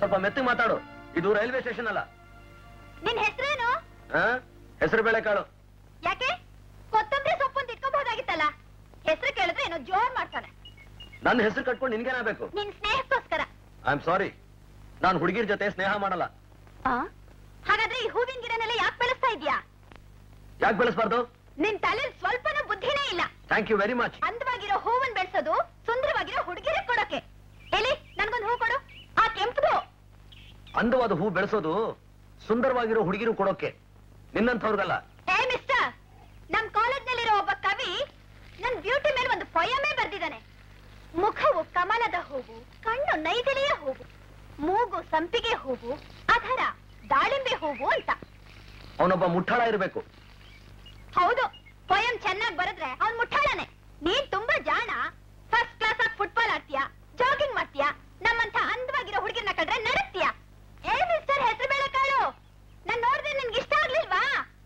ಸ್ವಲ್ಪ ಮೆತ್ತಗೆ ಮಾತಾಡು ಇದು ರೈಲ್ವೆ ಸ್ಟೇಷನ್ ಅಲ್ಲ ನಿನ್ ಹೆಸರೇನು ಹೆಸರು ಬೇಳೆ ಕಾಳು ಯಾಕೆ ಕೊತ್ತಂಬರಿ ಸೊಪ್ಪು ಇಟ್ಕೋಬಹುದಾಗಿತ್ತಲ್ಲ ಹೆಸರು ಕೇಳಿದ್ರೆ ಏನೋ ಜೋರ್ ಮಾಡ್ತಾನೆ ನನ್ನ ಹೆಸರು ಕಟ್ಕೊಂಡು ನಿನ್ಗೇನಾಗಬೇಕು ನಿನ್ ಸ್ನೇಹಕ್ಕೋಸ್ಕರ ಐ ಆಮ್ ಸಾರಿ ನಾನು ಹುಡುಗಿರ್ ಜೊತೆ ಸ್ನೇಹ ಮಾಡಲ್ಲ ಹಾಗಾದ್ರೆ ಈ ಹೂವಿನ ಗಿಡನೆಲ್ಲ ಯಾಕೆ ಬೆಳೆಸ್ತಾ ಇದೀಯಾ ಯಾಕೆ ಬೆಳೆಸ್ಬಾರ್ದು ನಿನ್ ತಲೆ ಸ್ವಲ್ಪನೂ ಬುದ್ಧಿನೇ ಇಲ್ಲ ಥ್ಯಾಂಕ್ ಯು ವೆರಿ ಮಚ್ ಅಂದವಾಗಿರೋ ಹೂವನ್ ಬೆಳೆಸೋದು ಸುಂದರವಾಗಿರೋ ಹುಡುಗಿರ ಕೊಡೋಕೆ ಎಲ್ಲಿ ನನ್ಗೊಂದು ಹೂ ಕೊಡು ಆ ಕೆಂಪುದು ಅಂದವಾದ ಹೂ ಬೆಳೆಸೋದು ಸುಂದರವಾಗಿರೋ ಹುಡುಗಿರು ಕೊಡೋಕೆ ನಿನ್ನಂಥವ್ರಿಗಲ್ಲ ಏ ಮಿಸ್ಟರ್ ನಮ್ ಕಾಲೇಜ್ನಲ್ಲಿರೋ ಒಬ್ಬ ಕವಿ ನನ್ ಬ್ಯೂಟಿ ಮೇಲೆ ಒಂದು ಪೊಯಮೇ ಬರ್ದಿದ್ದಾನೆ ಮುಖವು ಕಮಲದ ಹೂವು ಕಣ್ಣು ನೈದಿಲೆಯ ಹೂವು ಮೂಗು ಸಂಪಿಗೆ ಹೂವು ಅಧರ ದಾಳಿಂಬೆ ಹೂವು ಅಂತ ಅವನೊಬ್ಬ ಮುಟ್ಟಾಳ ಇರಬೇಕು ಹೌದು ಪೊಯಂ ಚೆನ್ನಾಗಿ ಬರೆದ್ರೆ ಅವ್ನ್ ಮುಟ್ಟಾಳನೆ ನೀನ್ ತುಂಬಾ ಜಾಣ ಫಸ್ಟ್ ಕ್ಲಾಸ್ ಆಗಿ ಫುಟ್ಬಾಲ್ ಆಡ್ತೀಯಾ ಜಾಗಿಂಗ್ ಮಾಡ್ತೀಯಾ ನಮ್ಮಂತ ಅಂದವಾಗಿರೋ ಹುಡುಗಿರ್ನ ಕಂಡ್ರೆ ನಡೆಸ್ತೀಯಾ ಏ ಮಿಸ್ಟರ್ ಹೆಸರು ಬೇಳೆ ಕಾಳು ನಾನ್ ನೋಡಿದ್ರೆ ನಿನ್ಗೆ ಇಷ್ಟ ಆಗ್ಲಿಲ್ವಾ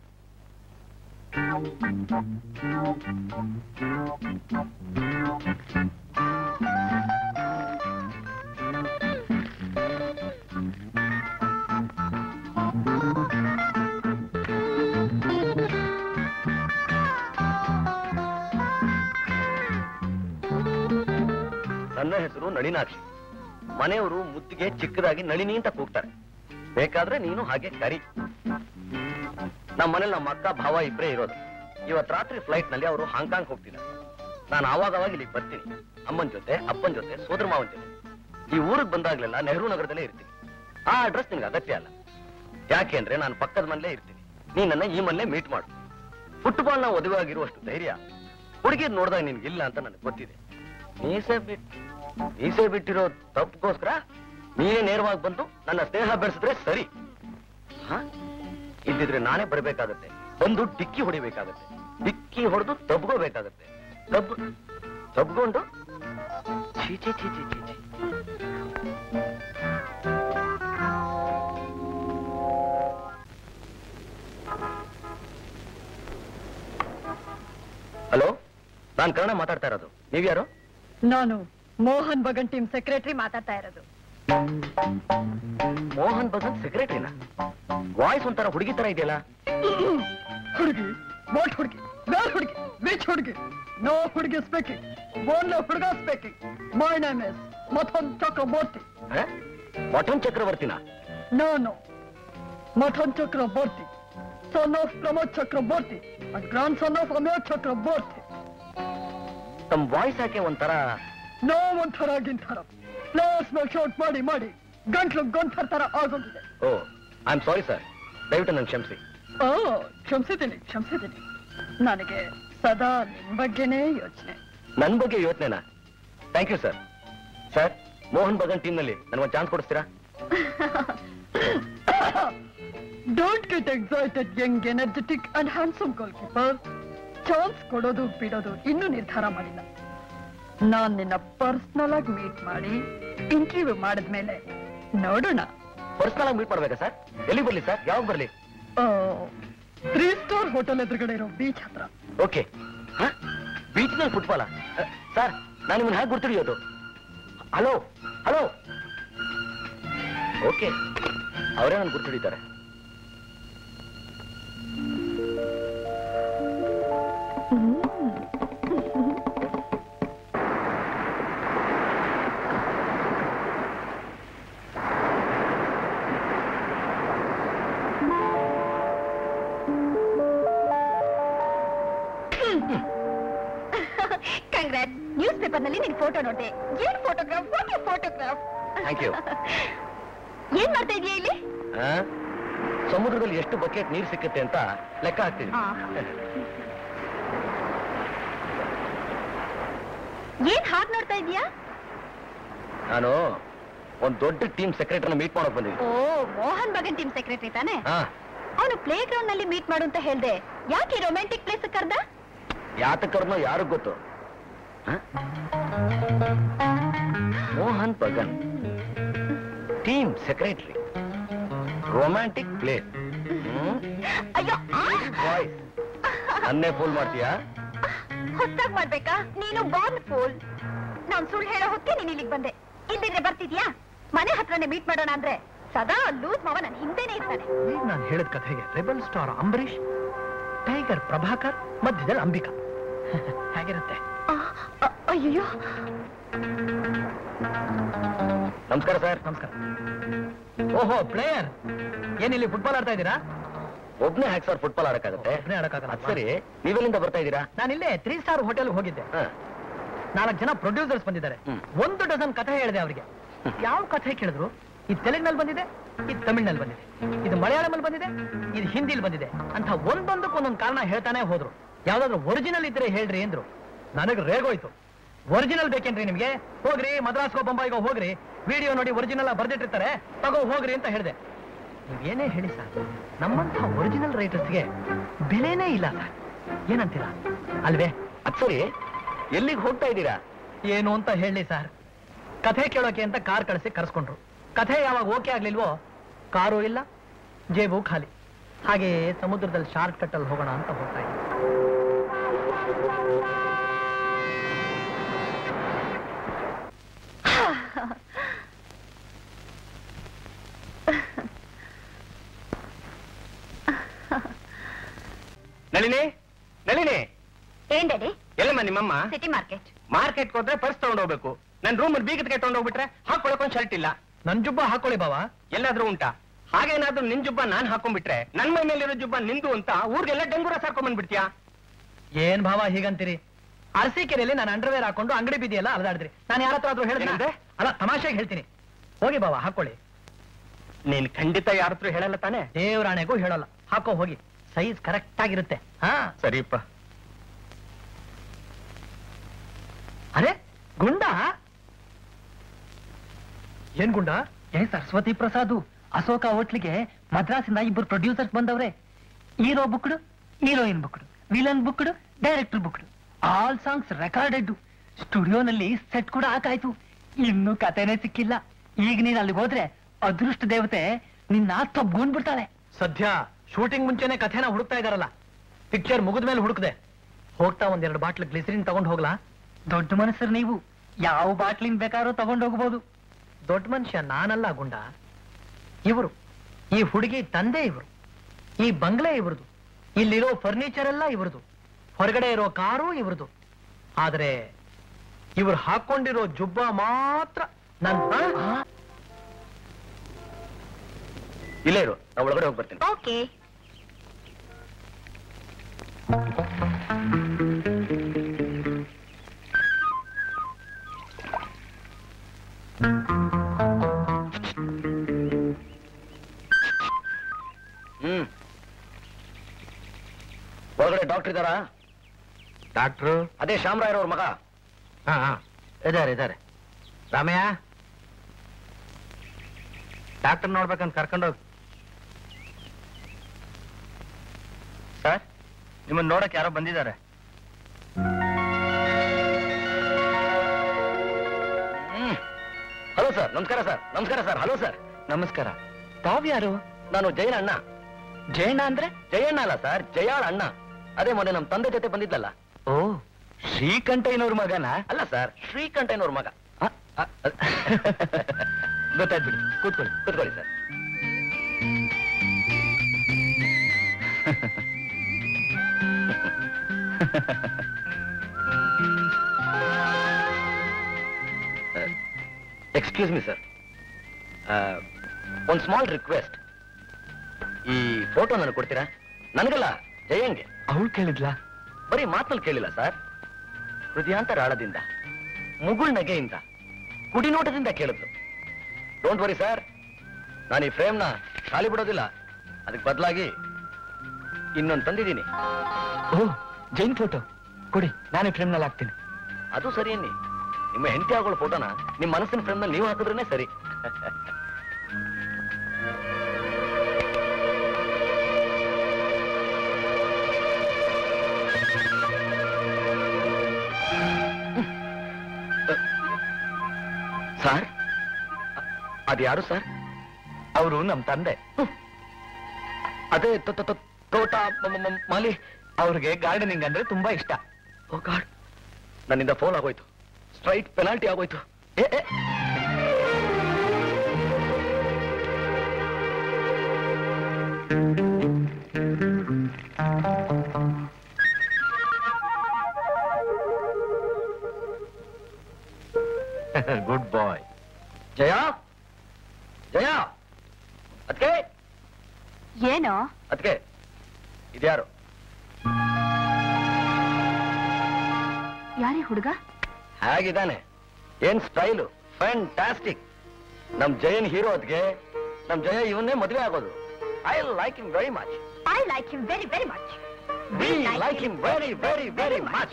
ನನ್ನ ಹೆಸರು ನಳಿನಾಕ್ಷಿ ಮನೆಯವರು ಮುದ್ದಿಗೆ ಚಿಕ್ಕದಾಗಿ ನಳಿನಿ ಅಂತ ಕೂಗ್ತಾರೆ ಬೇಕಾದ್ರೆ ನೀನು ಹಾಗೆ ಕರಿ ನಮ್ಮ ಮನೇಲಿ ನಮ್ಮ ಅಕ್ಕ ಭಾವ ಇಬ್ಬರೇ ಇರೋದು ಇವತ್ ರಾತ್ರಿ ಫ್ಲೈಟ್ ನಲ್ಲಿ ಅವರು ಹಾಂಗ್ಕಾಂಗ್ ಹೋಗ್ತಿದ್ದಾರೆ ನಾನು ಆವಾಗ ಅವಾಗ ಇಲ್ಲಿಗೆ ಬರ್ತೀನಿ ಅಮ್ಮನ ಜೊತೆ ಅಪ್ಪನ ಜೊತೆ ಸೋದರ ಮಾವನ ಜೊತೆ ಈ ಊರಿಗೆ ಬಂದಾಗ್ಲೆಲ್ಲ ನೆಹರು ನಗರದಲ್ಲೇ ಇರ್ತೀನಿ ಆ ಅಡ್ರೆಸ್ ನಿನ್ಗೆ ಅಗತ್ಯ ಅಲ್ಲ ಯಾಕೆ ಅಂದ್ರೆ ನಾನು ಪಕ್ಕದ ಮನೇಲೇ ಇರ್ತೀನಿ ನೀನನ್ನ ಈ ಮನೇಲೆ ಮೀಟ್ ಮಾಡು ಫುಟ್ಬಾಲ್ ನ ಒದವಾಗಿರುವಷ್ಟು ಧೈರ್ಯ ಹುಡುಗಿರ್ ನೋಡಿದಾಗ ನಿನ್ಗಿಲ್ಲ ಅಂತ ನನಗೆ ಗೊತ್ತಿದೆ ಮೀಸೆ ಬಿಟ್ಟು ಮೀಸೆ ಬಿಟ್ಟಿರೋ ತಪ್ಪಗೋಸ್ಕರ ನೀನೇ ನೇರವಾಗಿ ಬಂದು ನನ್ನ ಸ್ನೇಹ ಬೆಳೆಸಿದ್ರೆ ಸರಿ ಹ? ಇದ್ದಿದ್ರೆ ನಾನೇ ಬರಬೇಕಾಗತ್ತೆ ಬಂದು ಡಿಕ್ಕಿ ಹೊಡಿಬೇಕಾಗತ್ತೆ ಡಿಕ್ಕಿ ಹೊಡೆದು ತಬ್ಗೋಬೇಕಾಗತ್ತೆ ತಬ್ ತಬ್ಕೊಂಡು ಛೀ ಛೀ ಛೀ ಛೀ ಛೀ ಛೀ. ಹಲೋ ನಾನ್ ಕನ್ನಡ ಮಾತಾಡ್ತಾ ಇರೋದು ನೀವ್ಯಾರು ನಾನು ಮೋಹನ್ ಬಗನ್ ಟೀಮ್ ಸೆಕ್ರೆಟರಿ ಮಾತಾಡ್ತಾ ಇರೋದು ಮೋಹನ್ ಬಸಂತ್ ಸೆಕ್ರೆಟರಿನ ವಾಯ್ಸ್ ಒಂಥರ ಹುಡುಗಿ ತರ ಇದೆಯಲ್ಲ ಹುಡುಗಿ ವಾಟ್ ಹುಡುಗಿ ಬೇರೆ ಹುಡುಗಿ ವಿಚ್ ಹುಡುಗಿ ನೋ ಹುಡುಗಿ ಸ್ಪೀಕಿಂಗ್ ಓನ್ಲಿ ಹುಡುಗ speaking my name is Mathan Chakravarthi ಹ? ಮಟನ್ ಚಕ್ರವರ್ತಿನ no no Mathan Chakravarthi son of Pramod Chakravarthi and grandson of Amit Chakravarthi ತಮ್ಮ ವಾಯ್ಸ್ ಯಾಕೆ ಒಂಥರ ನೋ ಒಂಥರ ಗಿಂಥರ ಪ್ಲೇಸ್ ಮೇಲೆ ಶೋಟ್ ಮಾಡಿ ಮಾಡಿ ಗಂಟ್ಲು ಗೊಂಥರ ತರ ಆಗೋಗಿದೆ oh I am sorry sir ದಯವಿಟ್ಟು ನನ್ ಕ್ಷಮಿಸಿ ಓ ಕ್ಷಮಿಸಿದ್ದೀನಿ ಕ್ಷಮಿಸಿದ್ದೀನಿ ನನಗೆ ಸದಾ ನಿಮ್ ಬಗ್ಗೆನೇ ಯೋಚನೆ ನನ್ ಬಗ್ಗೆ ಯೋಚನೆನಾ thank you sir sir Mohun Bagan team ನಲ್ಲಿ ನನಗೊಂದು ಚಾನ್ಸ್ ಕೊಡಿಸ್ತೀರಾ don't get excited young energetic and handsome goalkeeper chance ಕೊಡೋದು ಬಿಡೋದು ಇನ್ನೂ ನಿರ್ಧಾರ ಮಾಡಿಲ್ಲ ನಾನ್ ನಿನ್ನ ಪರ್ಸನಲ್ ಆಗಿ ಮೀಟ್ ಮಾಡಿ ಇಂಟರ್ವ್ಯೂ ಮಾಡಿದ್ಮೇಲೆ ನೋಡೋಣ ಪರ್ಸನಲ್ ಆಗಿ ಮೀಟ್ ಮಾಡ್ಬೇಕಾ ಸರ್ ಎಲ್ಲಿ ಬರ್ಲಿ ಸರ್ ಯಾವಾಗ ಬರ್ಲಿ ತ್ರೀ ಸ್ಟಾರ್ ಹೋಟೆಲ್ ಎದುರುಗಡೆ ಇರೋ ಬೀಚ್ ಹತ್ರ ಓಕೆ ಬೀಚ್ ನಲ್ಲಿ ಫುಟ್ಬಾಲ ಸರ್ ನಾನು ನಿಮ್ಮನ್ನ ಹೇಗೆ ಗುರ್ತಿಡಿಯೋದು ಹಲೋ ಹಲೋ ಓಕೆ ಅವರೇ ನಾನು ಗುರ್ತಿಡಿತಾರೆ ಕಂಗ್ರಾಟ್ ನ್ಯೂಸ್ ಪೇಪರ್ ನಲ್ಲಿ ನಿನ್ ಫೋಟೋ ನೋಡ್ದೆ ಏನ್ photograph what photograph Thank you. ಏನ್ ಮಾಡ್ತಾ ಇದೀಯ ಇಲ್ಲಿ ಆ? ಸಮುದ್ರದಲ್ಲಿ ಎಷ್ಟು ಬಕೆಟ್ ನೀರು ಸಿಕ್ಕುತ್ತೆ ಅಂತ ಲೆಕ್ಕ ಹಾಕ್ತೀವಿ ಆ. ಏನ್ ಹಾಗ್ ನೋಡ್ತಾ ಇದೀಯಾ ನಾನು ಒಂದ್ ದೊಡ್ಡ ಟೀಮ್ ಸೆಕ್ರೆಟರಿನ ಮೀಟ್ ಮಾಡೋಕ್ ಬಂದಿದ್ದೆ oh Mohun Bagan team secretary ತಾನೆ ಹಾ ಅವನು ಪ್ಲೇ ಗ್ರೌಂಡ್ ನಲ್ಲಿ ಮೀಟ್ ಮಾಡು ಅಂತ ಹೇಳ್ದೆ ಯಾಕೆ ರೊಮ್ಯಾಂಟಿಕ್ ಪ್ಲೇಸ್ ಕರ್ದ ಯಾತಕರ್ನೋ ಯಾರಿಗ್ ಗೊತ್ತು ಹ? Mohun Bagan team secretary romantic play ಅಯ್ಯೋ ಆ! ಬಾಯ್ಸ್ ನನ್ನೇ ಫೋನ್ ಮಾಡ್ತೀಯಾ ಹೊಸ್ದಾಗ್ ಮಾಡ್ಬೇಕಾ ನೀನು ಬಾರ್ನ್ ಫೋಲ್ ನಾನ್ ಸುಳ್ಳು ಹೇಳೋ ಹೊತ್ತಿಗೆ ನೀನ್ ಇಲ್ಲಿಗೆ ಬಂದೆ ಇಲ್ಲಿದ್ರೆ ಬರ್ತಿದ್ಯಾ ಮನೆ ಹತ್ರನೇ ಮೀಟ್ ಮಾಡೋಣ ಅಂದ್ರೆ ಸದಾ ಲೂಸ್ ಮಾವ ನನ್ನ ಹಿಂದೆನೇ ಇರ್ತಾನೆ ಈಗ ನಾನು ಹೇಳಿದ ಕಥೆಗೆ rebel star Ambareesh tiger Prabhakar ಮಧ್ಯದಲ್ಲಿ ಅಂಬಿಕಾ ಹೇಗಿರುತ್ತೆ ಅಯ್ಯೋ ನಮಸ್ಕಾರ ಸರ್ ನಮಸ್ಕಾರ ಓಹೋ ಪ್ಲೇಯರ್ ಏನಿಲ್ಲಿ ಫುಟ್ಬಾಲ್ ಆಡ್ತಾ ಇದ್ದೀರಾ ಒಬ್ನೇ ಹ್ಯಾಕ್ ಸರ್ ಫುಟ್ಬಾಲ್ ಆಡಕ್ಕಾಗತ್ತೆ ಒಬ್ನೇ ಆಡಕ್ಕಾಗಲ್ಲ. ಅದ್ ಸರಿ ನೀವೆಲ್ಲಿಂದ ಬರ್ತಾ ಇದ್ದೀರಾ ನಾನಿಲ್ಲೇ ತ್ರೀ ಸ್ಟಾರ್ ಹೋಟೆಲ್ ಹೋಗಿದ್ದೆ ಹ. ನಾಲ್ಕು ಜನ ಪ್ರೊಡ್ಯೂಸರ್ಸ್ ಬಂದಿದ್ದಾರೆ ಹ್ಮ್. ಒಂದು ಡಜನ್ ಕಥೆ ಹೇಳಿದೆ ಅವರಿಗೆ ಯಾವ ಕಥೆ ಕೇಳಿದ್ರು ಇದು ತೆಲುಗಿನಲ್ಲಿ ಬಂದಿದೆ ಇದು ತಮಿಳ್ನಲ್ಲಿ ಬಂದಿದೆ ಇದು ಮಲಯಾಳಮಲ್ಲಿ ಬಂದಿದೆ ಇದು ಹಿಂದಿಲಿ ಬಂದಿದೆ ಅಂತ ಒಂದೊಂದಕ್ಕೆ ಒಂದೊಂದು ಕಾರಣ ಹೇಳ್ತಾನೆ ಹೋದ್ರು ಯಾವ್ದಾದ್ರು ಒರಿಜಿನಲ್ ಇದ್ರೆ ಹೇಳ್ರಿ ಅಂದ್ರು ನನಗೆ ರೇಗೋಯ್ತು ಒರಿಜಿನಲ್ ಬೇಕೇನ್ರಿ ನಿಮ್ಗೆ ಹೋಗ್ರಿ ಮದ್ರಾಸ್ಗೋ ಬೊಂಬಾಯಿಗೋ ಹೋಗ್ರಿ ವಿಡಿಯೋ ನೋಡಿ ಒರಿಜಿನಲ್ ಬರ್ದಿಟ್ಟಿರ್ತಾರೆ ತಗೋ ಹೋಗ್ರಿ ಅಂತ ಹೇಳಿದೆ ನೀವೇನೇ ಹೇಳಿ ಸರ್ ನಮ್ಮಂತ ಒರಿಜಿನಲ್ ರೈಟರ್ಸ್ಗೆ ಬೆಲೆನೇ ಇಲ್ಲ ಸರ್ ಏನಂತೀರಾ ಅಲ್ವೇ ಅದ್ ಸರಿ ಎಲ್ಲಿಗೆ ಹೋಗ್ತಾ ಇದ್ದೀರಾ ಏನು ಅಂತ ಹೇಳಿ ಸರ್ ಕಥೆ ಕೇಳೋಕೆ ಅಂತ ಕಾರ್ ಕಳಿಸಿ ಕರ್ಸ್ಕೊಂಡ್ರು ಕಥೆ ಯಾವಾಗ ಓಕೆ ಆಗ್ಲಿಲ್ವೋ ಕಾರು ಇಲ್ಲ ಜೇಬು ಖಾಲಿ ಹಾಗೆ ಸಮುದ್ರದಲ್ಲಿ ಶಾರ್ಟ್ ಕಟ್ ಅಲ್ಲಿ ಹೋಗೋಣ ಅಂತ ಹೋಗ್ತಾ ಇದ್ದೆ ನಳಿನಿ ನಳಿನಿ ಏನ್ ಡ್ಯಾಡಿ ಎಲ್ಲಮ್ಮ ನಿಮ್ಮಮ್ಮ ಸಿಟಿ ಮಾರ್ಕೆಟ್ ಮಾರ್ಕೆಟ್ ಹೋದ್ರೆ ಪರ್ಸ್ ತಗೊಂಡ್ ಹೋಗ್ಬೇಕು ನನ್ ರೂಮ್ ಬೀಗದ ತಗೊಂಡ್ ಹೋಗ್ಬಿಟ್ರೆ ಹಾಕೊಳಕೊಂದ್ ಶರ್ಟ್ ಇಲ್ಲ ನನ್ ಜುಬ್ಬ ಹಾಕೊಳ್ಳಿ ಬಾವ ಎಲ್ಲಾದ್ರೂ ಉಂಟಾ ಹಾಗೇನಾದ್ರೂ ನಿನ್ ಜುಬ್ಬ ನಾನ್ ಹಾಕೊಂಡ್ಬಿಟ್ರೆ ನನ್ ಮೈ ಮೇಲಿರೋ ಜುಬ್ಬ ನಿಂದು ಅಂತ ಊರ್ಗೆಲ್ಲ ಡಂಗೂರ ಸಾರ್ಕೊಂಡ್ ಬಂದ್ಬಿಡ್ತೀಯಾ ಏನ್ ಭಾವ ಹೀಗಂತೀರಿ ಅರಸೀಕೆರೆಯಲ್ಲಿ ನಾನು ಅಂಡರ್ವೇರ್ ಹಾಕೊಂಡು ಅಂಗಡಿ ಬಿದಿಯಲ್ಲ ಅಲ್ದಾಡಿದ್ರಿ ನಾನು ಯಾರ ಹತ್ರ ಆದ್ರೂ ಹೇಳಿದ್ರೆ ಏನಂದೆ? ಅಲ್ಲ ತಮಾಷೆಗೆ ಹೇಳ್ತೀನಿ ಹೋಗಿ ಬಾವ ಹಾಕೊಳ್ಳಿ ನೀನ್ ಖಂಡಿತ ಯಾರ ಹತ್ರ ಹೇಳಲ್ಲ ತಾನೆ ದೇವರಾಣೆಗೂ ಹೇಳಲ್ಲ ಹಾಕೋ ಹೋಗಿ ಸೈಜ್ ಕರೆಕ್ಟ್ ಆಗಿರುತ್ತೆ ಹಾ ಸರಿಪ್ಪ ಅರೆ ಗುಂಡ ಏನ್ ಗುಂಡ ಏನ್ ಸರಸ್ವತಿ ಪ್ರಸಾದ್ ಅಶೋಕ ಹೋಟ್ಲಿಗೆ ಮದ್ರಾಸಿಂದ ಇಬ್ಬರು ಪ್ರೊಡ್ಯೂಸರ್ಸ್ ಬಂದವ್ರೆ hero booked heroine booked villain booked director booked all songs recorded ಸ್ಟುಡಿಯೋನಲ್ಲಿ ಸೆಟ್ ಕೂಡ ಹಾಕಾಯ್ತು ಇನ್ನು ಕತೆನೇ ಸಿಕ್ಕಿಲ್ಲ ಈಗ ನೀನ್ ಅಲ್ಲಿಗೆ ಹೋದ್ರೆ ಅದೃಷ್ಟ ದೇವತೆ ನಿನ್ನ ತಬ್ಗೊಂಡ್ಬಿಡ್ತಾಳೆ ಸದ್ಯ ಶೂಟಿಂಗ್ ಮುಂಚೆನೆ ಕಥೆನ ಹುಡುಕ್ತಾ ಇದಾರಲ್ಲ ಪಿಕ್ಚರ್ ಮುಗಿದ ಮೇಲೆ ಹುಡುಕ್ದೆ ಹೋಗ್ತಾ ಒಂದೆರಡು ಬಾಟ್ಲ್ ಗ್ಲಿಸರಿನ್ ತಗೊಂಡ್ ಹೋಗ್ಲಾ ದೊಡ್ಡ ಮನುಷ್ಯರು ನೀವು ಯಾವ ಬಾಟ್ಲಿನ್ ಬೇಕಾದ್ರೂ ತಗೊಂಡ್ ಹೋಗ್ಬೋದು ದೊಡ್ಡ ಮನುಷ್ಯ ನಾನಲ್ಲ ಗುಂಡ ಇವರು ಈ ಹುಡುಗಿ ತಂದೆ ಇವರು ಈ ಬಂಗ್ಲೆ ಇವ್ರದು ಇಲ್ಲಿರೋ ಫರ್ನಿಚರ್ ಎಲ್ಲ ಇವ್ರದು ಹೊರಗಡೆ ಇರೋ ಕಾರು ಇವ್ರದು ಆದ್ರೆ ಇವ್ರು ಹಾಕೊಂಡಿರೋ ಜುಬ್ಬ ಮಾತ್ರ ನನ್ ಇಲ್ಲೇ ಇರು ನಾ ಒಳಗಡೆ ಹೋಗಿ ಬರ್ತೀನಿ ಓಕೆ ಹ್ಮ್ ಒಳಗಡೆ ಡಾಕ್ಟರ್ ಇದಾರಾ ಡಾಕ್ಟ್ರು ಅದೇ ಶಾಮರಾಯರವ್ರ ಮಗ ಹಾ ಇದಾರೆ ಇದಾರೆ ರಾಮಯ್ಯ ಡಾಕ್ಟರ್ ನೋಡ್ಬೇಕಂತ ಕರ್ಕೊಂಡೋಗ್ ಸರ್ ನಿಮ್ಮನ್ನ ನೋಡಕ್ ಯಾರೋ ಬಂದಿದ್ದಾರೆ ಹ್ಮ್ ಹಲೋ ಸರ್ ನಮಸ್ಕಾರ ಸರ್ ನಮಸ್ಕಾರ ಸರ್ ಹಲೋ ಸರ್ ನಮಸ್ಕಾರ ತಾವ್ಯಾರು ನಾನು ಜಯನ ಅಣ್ಣ ಜಯಣ್ಣ ಅಂದ್ರೆ ಜಯಣ್ಣ ಅಲ್ಲ ಸರ್ ಜಯಾಳ ಅಣ್ಣ ಅದೇ ಮೊನ್ನೆ ನಮ್ಮ ತಂದೆ ಜೊತೆ ಬಂದಿದ್ಲಲ್ಲ ಓ ಶ್ರೀಕಂಠಯ್ಯನವ್ರ ಮಗನ ಅಲ್ಲ ಸರ್ ಶ್ರೀಕಂಠಯ್ಯನವ್ರ ಮಗ ಗೊತ್ತಾಯ್ತು ಬಿಡಿ ಕೂತ್ಕೊಳ್ಳಿ ಕೂತ್ಕೊಳ್ಳಿ ಸರ್ ಎಕ್ಸ್ಕ್ಯೂಸ್ ಮಿ ಸರ್ ಒಂದು ಸ್ಮಾಲ್ ರಿಕ್ವೆಸ್ಟ್ ಈ ಫೋಟೋ ನನಗೆ ಕೊಡ್ತೀರಾ ನನಗಲ್ಲ ಜಯಂಗೆ ಅವಳು ಕೇಳಿದ್ಲಾ ಬರೀ ಮಾತಲ್ಲಿ ಕೇಳಿಲ್ಲ ಸರ್ ಹೃದಯಾಂತರಾಳದಿಂದ ಮುಗುಳ್ ನಗೆಯಿಂದ ಕುಡಿನೋಟದಿಂದ ಕೇಳಿದ್ರು ಡೋಂಟ್ ವರಿ ಸರ್ ನಾನು ಈ ಫ್ರೇಮ್ನ ಖಾಲಿ ಬಿಡೋದಿಲ್ಲ ಅದಕ್ಕೆ ಬದಲಾಗಿ ಇನ್ನೊಂದು ತಂದಿದ್ದೀನಿ ಓ ಜೈನ್ ಫೋಟೋ ಕೊಡಿ ನಾನೇ ಫ್ರೇಮ್ನಲ್ಲಿ ಹಾಕ್ತೀನಿ ಅದು ಸರಿ ಅನ್ನಿ ನಿಮ್ಮ ಹೆಂಡತಿ ಆಗೋಳ ಫೋಟೋನ ನಿಮ್ಮ ಮನಸ್ಸಿನ ಫ್ರೇಮ್ನಲ್ಲಿ ನೀವು ಹಾಕಿದ್ರೇನೆ ಸರಿ ಸರ್ ಅದ್ಯಾರು ಸರ್ ಅವರು ನಮ್ ತಂದೆ ಅದೇ ತೋ- ತೋ- ತೋ- ತೋಟ ಮ- ಮ- ಮ- ಮಾಲಿ ಅವ್ರಿಗೆ ಗಾರ್ಡನಿಂಗ್ ಅಂದ್ರೆ ತುಂಬಾ ಇಷ್ಟ ಓ ಗಾಡ್ ನನ್ನಿಂದ ಫೋನ್ ಆಗೋಯ್ತು ಸ್ಟ್ರೈಟ್ ಪೆನಾಲ್ಟಿ ಆಗೋಯ್ತು ಏ, ಏ. ಗುಡ್ ಬಾಯ್ ಜಯ ಜಯ ಅದಕ್ಕೆ ಏನೋ ಅದಕ್ಕೆ ಇದ್ಯಾರು ಯಾರೇ ಹುಡುಗ ಹೇಗಿದ್ದಾನೆ ಏನ್ ಸ್ಟೈಲು ಫ್ಯಾಂಟಾಸ್ಟಿಕ್ ನಮ್ ಜಯನ್ ಹೀರೋ ಅದ್ಗೆ ನಮ್ ಜಯ ಇವನ್ನೇ ಮದುವೆ ಆಗೋದು I like him very much I like him very very much we like him very very very much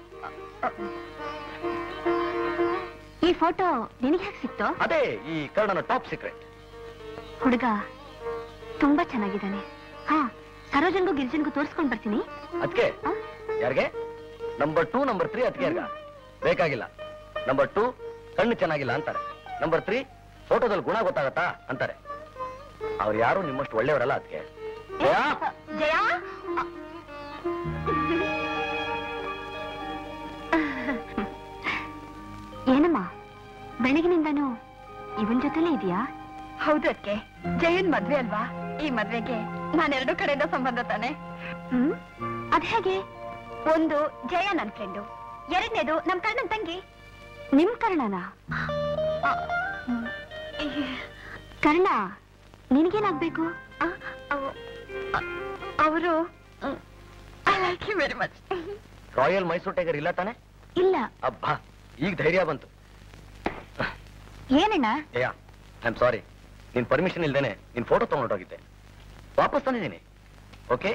ಈ ಫೋಟೋ ನಿನಗೆ ಹೇಗೆ ಸಿಕ್ತೋ ಅದೇ ಈ ಕನ್ನಡನ ಟಾಪ್ ಸೀಕ್ರೆಟ್ ಹುಡುಗ ತುಂಬಾ ಚೆನ್ನಾಗಿದ್ದಾನೆ ಹಾ ಸರೋಜನ್ಗೂ ಗಿರಿಜನ್ಗೂ ತೋರಿಸ್ಕೊಂಡ್ ಬರ್ತೀನಿ ಅದಕ್ಕೆ ಆ? ಯಾರಿಗೆ ನಂಬರ್ ಟೂ ನಂಬರ್ ತ್ರೀ ಅದಕ್ಕೆ ಯಾರ್ಗ ಬೇಕಾಗಿಲ್ಲ ನಂಬರ್ ಟೂ ಕಣ್ಣು ಚೆನ್ನಾಗಿಲ್ಲ ಅಂತಾರೆ ನಂಬರ್ ತ್ರೀ ಫೋಟೋದಲ್ಲಿ ಗುಣ ಗೊತ್ತಾಗತ್ತಾ ಅಂತಾರೆ ಅವ್ರು ಯಾರು ನಿಮ್ಮಷ್ಟು ಒಳ್ಳೆಯವರಲ್ಲ ಅದಕ್ಕೆ ಏ, ಜಯ ಅ- ಏನಮ್ಮ ಬೆಳಗಿನಿಂದನೂ ಇವನ್ ಜೊತೆಲೇ ಇದೆಯಾ ಹೌದು ಅದಕ್ಕೆ ಜಯನ್ ಮದ್ವೆ ಅಲ್ವಾ ಈ ಮದ್ವೆಗೆ ನಾನು ಎರಡು ಕಡೆಯಿಂದ ಸಂಬಂಧ ತಾನೆ ಹ್ಮ್ ಅದ್ ಹೇಗೆ ಒಂದು ಜಯ ನನ್ ಫ್ರೆಂಡು ಎರಡನೇದು ನಮ್ ಕರ್ಣನ್ ತಂಗಿ ನಿಮ್ ಕರ್ಣನ ಕರ್ಣ ನಿನಗೇನಾಗ್ಬೇಕು ಅವರು I like you very much royal Mysore tiger ಇಲ್ಲ ತಾನೆ ಇಲ್ಲ ಅಬ್ಬಾ ಈಗ ಧೈರ್ಯ ಬಂತು ಏನಣ್ಣ ಏಯಾ ಐ ಆಮ್ ಸಾರಿ ನಿನ್ ಪರ್ಮಿಷನ್ ಇಲ್ದೇನೆ ನಿನ್ ಫೋಟೋ ತಗೊಂಡೋಗಿದ್ದೆ ವಾಪಸ್ ತಂದಿದ್ದೀನಿ ಓಕೆ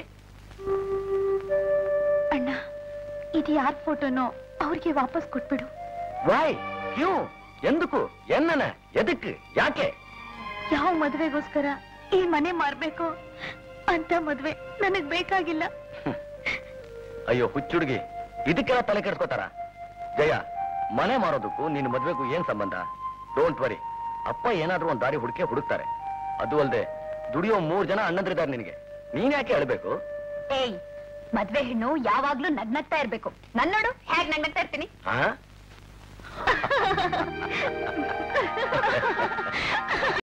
ಅಣ್ಣ ಇದು ಯಾರ ಫೋಟೋನೋ ಅವ್ರಿಗೆ ವಾಪಸ್ ಕೊಟ್ಬಿಡು ವಾಯ್ ಕ್ಯೂ ಎಂದಕ್ಕೂ ಎನ್ನನ ಎದಕ್ಕೆ ಯಾಕೆ ಯಾವ ಮದ್ವೆಗೋಸ್ಕರ ಈ ಮನೆ ಮಾರ್ಬೇಕು ಅಂತ ಮದ್ವೆ ನನಗ್ ಬೇಕಾಗಿಲ್ಲ ಅಯ್ಯೋ ಹುಚ್ಚುಡುಗಿ ಇದಕ್ಕೆಲ್ಲ ತಲೆ ಕೆಡ್ಸ್ಕೋತಾರ ಜಯ ಮನೆ ಮಾರೋದಕ್ಕೂ ನಿನ್ನ ಮದ್ವೆಗೂ ಏನ್ ಸಂಬಂಧ ಡೋಂಟ್ ವರಿ ಅಪ್ಪ ಏನಾದ್ರೂ ಒಂದ್ ದಾರಿ ಹುಡುಕೆ ಹುಡುಕ್ತಾರೆ ಅದು ಅಲ್ದೆ ದುಡಿಯೋ ಮೂರ್ ಜನ ಅಣ್ಣಂದ್ರಿದ್ದಾರೆ ನಿನಗೆ ನೀನ್ ಯಾಕೆ ಹೇಳ್ಬೇಕು ಏಯ್ ಮದ್ವೆ ಹೆಣ್ಣು ಯಾವಾಗ್ಲೂ ನಗ್ನಗ್ತಾ ಇರ್ಬೇಕು ನನ್ ನೋಡು ಹೇಗ್ ನಗ್ನಗ್ತಾ ಇರ್ತೀನಿ ಆ